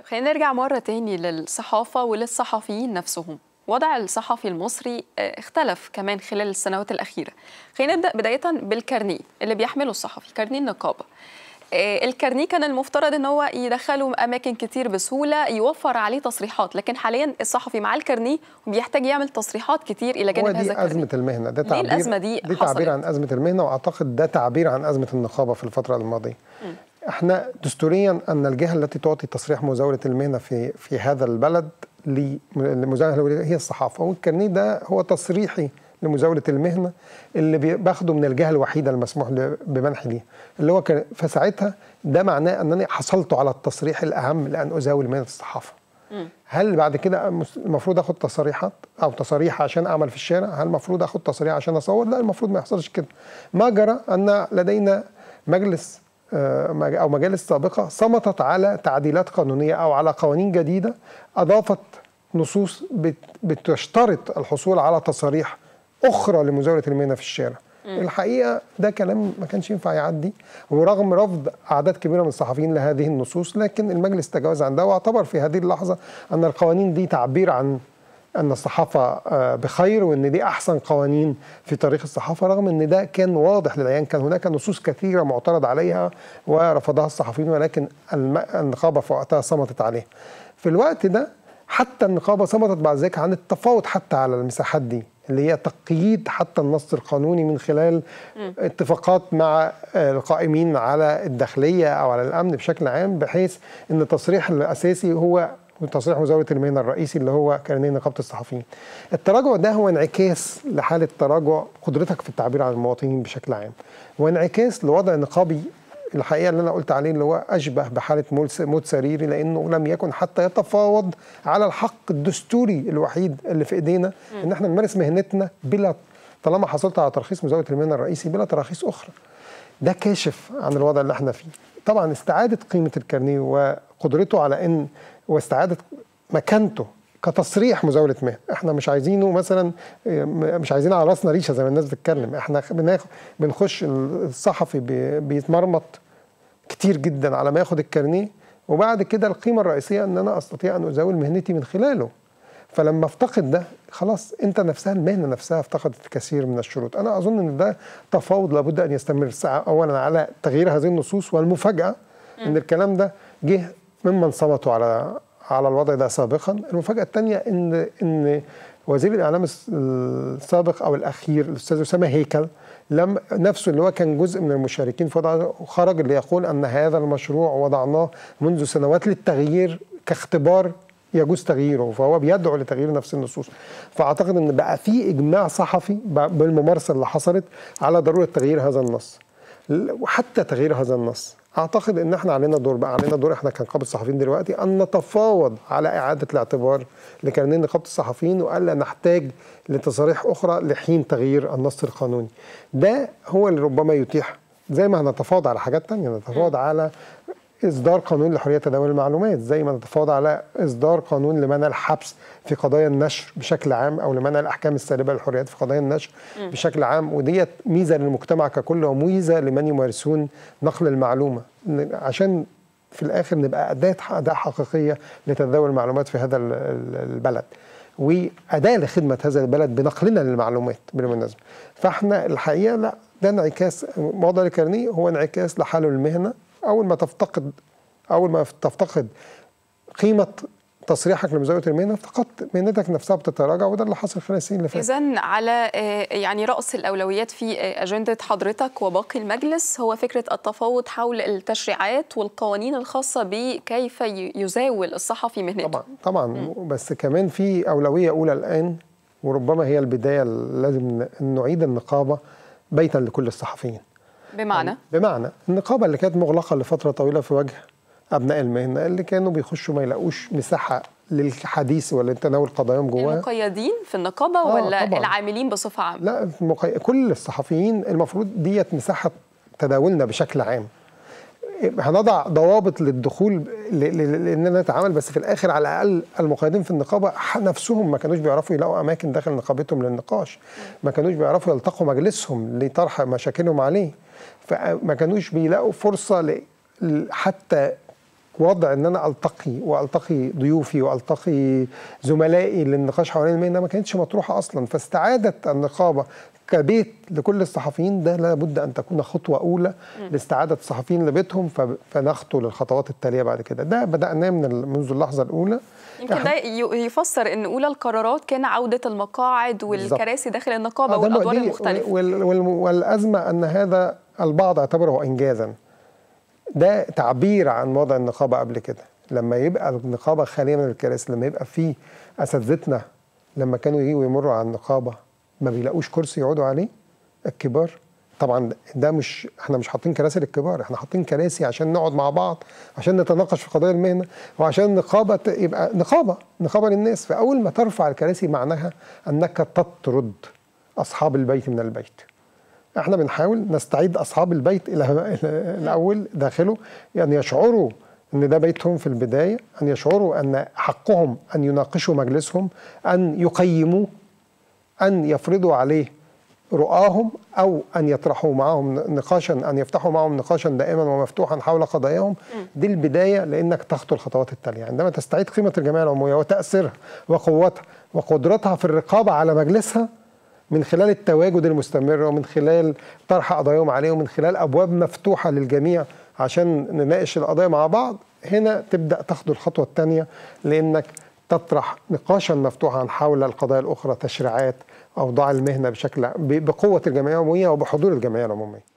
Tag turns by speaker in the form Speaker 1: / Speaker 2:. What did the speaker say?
Speaker 1: خلينا نرجع مرة تاني للصحافة وللصحفيين نفسهم وضع الصحفي المصري اختلف كمان خلال السنوات الأخيرة خلينا نبدأ بداية بالكارنيه اللي بيحمله الصحفي كارنيه النقابة الكارنيه كان المفترض ان هو يدخله اماكن كتير بسهوله يوفر عليه تصريحات لكن حاليا الصحفي مع الكارنيه بيحتاج يعمل تصريحات كتير الى جانب
Speaker 2: هو دي
Speaker 1: هذا الكارنيه
Speaker 2: ازمه المهنه ده
Speaker 1: ليه
Speaker 2: تعبير
Speaker 1: الأزمة دي
Speaker 2: دي تعبير
Speaker 1: حصلت؟
Speaker 2: عن ازمه المهنه واعتقد ده تعبير عن ازمه النقابه في الفتره الماضيه احنا دستوريا ان الجهه التي تعطي تصريح مزاوله المهنه في في هذا البلد لمزاوله هي الصحافه والكارنيه ده هو تصريحي لمزاوله المهنه اللي بي- باخده من الجهه الوحيده المسموح ل- بمنح ليها اللي هو كان فساعتها ده معناه انني حصلت على التصريح الاهم لان ازاول مهنه الصحافه هل بعد كده مس- المفروض اخد تصريحات او تصاريح عشان اعمل في الشارع هل المفروض اخد تصريح عشان اصور لا المفروض ما يحصلش كده ما جرى ان لدينا مجلس آه، مج- او مجالس سابقه صمتت على تعديلات قانونيه او على قوانين جديده اضافت نصوص بت- بتشترط الحصول على تصاريح اخرى لمزاوله المهنه في الشارع الحقيقه ده كلام ما كانش ينفع يعدي ورغم رفض اعداد كبيره من الصحفيين لهذه النصوص لكن المجلس تجاوز عن ده واعتبر في هذه اللحظه ان القوانين دي تعبير عن ان الصحافه آه، بخير وان دي احسن قوانين في تاريخ الصحافه رغم ان ده كان واضح للعيان كان هناك نصوص كثيره معترض عليها ورفضها الصحفيين ولكن الم- النقابه في وقتها صمتت عليها. في الوقت ده حتى النقابه صمتت بعد ذلك عن التفاوض حتى على المساحات دي اللي هي تقييد حتى النص القانوني من خلال اتفاقات مع آه، القائمين على الداخليه او على الامن بشكل عام بحيث ان التصريح الاساسي هو تصريح مزاوله المهنه الرئيسي اللي هو كارنيه نقابه الصحفيين. التراجع ده هو انعكاس لحاله تراجع قدرتك في التعبير عن المواطنين بشكل عام. وانعكاس لوضع نقابي الحقيقه اللي انا قلت عليه اللي هو اشبه بحاله ملس- موت سريري لانه لم يكن حتى يتفاوض على الحق الدستوري الوحيد اللي في ايدينا ان احنا نمارس مهنتنا بلا طالما حصلت على ترخيص مزاوله المهنه الرئيسي بلا تراخيص اخرى. ده كاشف عن الوضع اللي احنا فيه. طبعا استعاده قيمه الكارنيه وقدرته على ان واستعاده مكانته كتصريح مزاوله مهنه، احنا مش عايزينه مثلا اه، م- مش عايزين على راسنا ريشه زي ما الناس بتتكلم، احنا بناخد بنخش الصحفي بي- بيتمرمط كتير جدا على ما ياخد الكارنيه وبعد كده القيمه الرئيسيه ان انا استطيع ان ازاول مهنتي من خلاله فلما افتقد ده خلاص انت نفسها المهنه نفسها افتقدت الكثير من الشروط انا اظن ان ده تفاوض لابد ان يستمر ساعة اولا على تغيير هذه النصوص والمفاجاه ان الكلام ده جه ممن صمتوا على على الوضع ده سابقا المفاجاه الثانيه ان ان وزير الاعلام الس- السابق او الاخير الاستاذ اسامه هيكل لم نفسه اللي هو كان جزء من المشاركين في وضع خرج ليقول ان هذا المشروع وضعناه منذ سنوات للتغيير كاختبار يجوز تغييره فهو بيدعو لتغيير نفس النصوص فاعتقد ان بقى في اجماع صحفي ب- بالممارسه اللي حصلت على ضروره تغيير هذا النص ل- وحتى تغيير هذا النص اعتقد ان احنا علينا دور بقى علينا دور احنا كنقابه صحفيين دلوقتي ان نتفاوض على اعاده الاعتبار لكارنيه نقابه الصحفيين والا نحتاج لتصاريح اخرى لحين تغيير النص القانوني ده هو اللي ربما يتيح زي ما هنتفاوض على حاجات تانية نتفاوض على اصدار قانون لحريه تداول المعلومات زي ما نتفاوض على اصدار قانون لمنع الحبس في قضايا النشر بشكل عام او لمنع الاحكام السالبه للحريات في قضايا النشر بشكل عام وديت ميزه للمجتمع ككل وميزه لمن يمارسون نقل المعلومه ن- عشان في الاخر نبقى اداه اداه حقيقيه لتداول المعلومات في هذا ال- ال- البلد واداه لخدمه هذا البلد بنقلنا للمعلومات بالمناسبه فاحنا الحقيقه لا ده انعكاس موضوع الكارنيه هو انعكاس لحاله المهنه اول ما تفتقد اول ما تفتقد قيمه تصريحك لمزاوله المهنه افتقدت مهنتك نفسها بتتراجع وده اللي حصل خلال السنين اللي فاتت
Speaker 1: إذا على آه، يعني رأس الأولويات في آه، أجندة حضرتك وباقي المجلس هو فكرة التفاوض حول التشريعات والقوانين الخاصة بكيف ي- يزاول الصحفي مهنته
Speaker 2: طبعا طبعا بس كمان في اولويه اولى الان وربما هي البدايه اللي لازم ن- نعيد النقابه بيتا لكل الصحفيين
Speaker 1: بمعنى
Speaker 2: بمعنى النقابه اللي كانت مغلقه لفتره طويله في وجه ابناء المهنه اللي كانوا بيخشوا ما يلاقوش مساحه للحديث ولا تناول قضاياهم جواها
Speaker 1: المقيدين في النقابة
Speaker 2: آه،
Speaker 1: ولا
Speaker 2: طبعاً.
Speaker 1: العاملين بصفة عامة
Speaker 2: لا المقي... كل الصحفيين المفروض ديت مساحه تداولنا بشكل عام هنضع ضوابط للدخول ل- ل- لاننا نتعامل بس في الاخر على الاقل المقيدين في النقابه ح- نفسهم ما كانوش بيعرفوا يلاقوا اماكن داخل نقابتهم للنقاش ما كانوش بيعرفوا يلتقوا مجلسهم لطرح مشاكلهم عليه فما كانوش بيلاقوا فرصه ل... ل- حتى وضع ان انا التقي والتقي ضيوفي والتقي زملائي للنقاش حوالين المهنه ما كانتش مطروحه اصلا فاستعاده النقابه كبيت لكل الصحفيين ده لابد ان تكون خطوه اولى لاستعاده الصحفيين لبيتهم ف- فنخطو للخطوات التاليه بعد كده ده بداناه من ال- منذ اللحظه الاولى
Speaker 1: يمكن ده ي- يفسر ان اولى القرارات كان عوده المقاعد والكراسي داخل النقابه
Speaker 2: آه، ده
Speaker 1: والادوار
Speaker 2: دي-
Speaker 1: المختلفه
Speaker 2: وال وال والازمه ان هذا البعض اعتبره انجازا ده تعبير عن وضع النقابه قبل كده لما يبقى النقابه خاليه من الكراسي لما يبقى في اساتذتنا لما كانوا يجوا يمروا على النقابه ما بيلاقوش كرسي يقعدوا عليه الكبار طبعا ده مش احنا مش حاطين كراسي للكبار احنا حاطين كراسي عشان نقعد مع بعض عشان نتناقش في قضايا المهنه وعشان النقابه ت- يبقى نقابه نقابه للناس فاول ما ترفع الكراسي معناها انك تطرد اصحاب البيت من البيت احنا بنحاول نستعيد اصحاب البيت الى إلى الاول داخله يعني يشعروا ان ده بيتهم في البدايه ان يشعروا ان حقهم ان يناقشوا مجلسهم ان يقيموه ان يفرضوا عليه رؤاهم او ان يطرحوا معهم نقاشا ان يفتحوا معهم نقاشا دائما ومفتوحا حول قضاياهم دي البدايه لانك تخطو الخطوات التاليه عندما تستعيد قيمه الجمعيه العموميه وتاثيرها وقوتها وقدرتها في الرقابه على مجلسها من خلال التواجد المستمر ومن خلال طرح قضاياهم عليه ومن خلال ابواب مفتوحه للجميع عشان نناقش القضايا مع بعض هنا تبدا تاخد الخطوه الثانيه لانك تطرح نقاشا مفتوحا حول القضايا الاخرى تشريعات اوضاع المهنه بشكل ب- بقوه الجمعيه العموميه وبحضور الجمعيه العموميه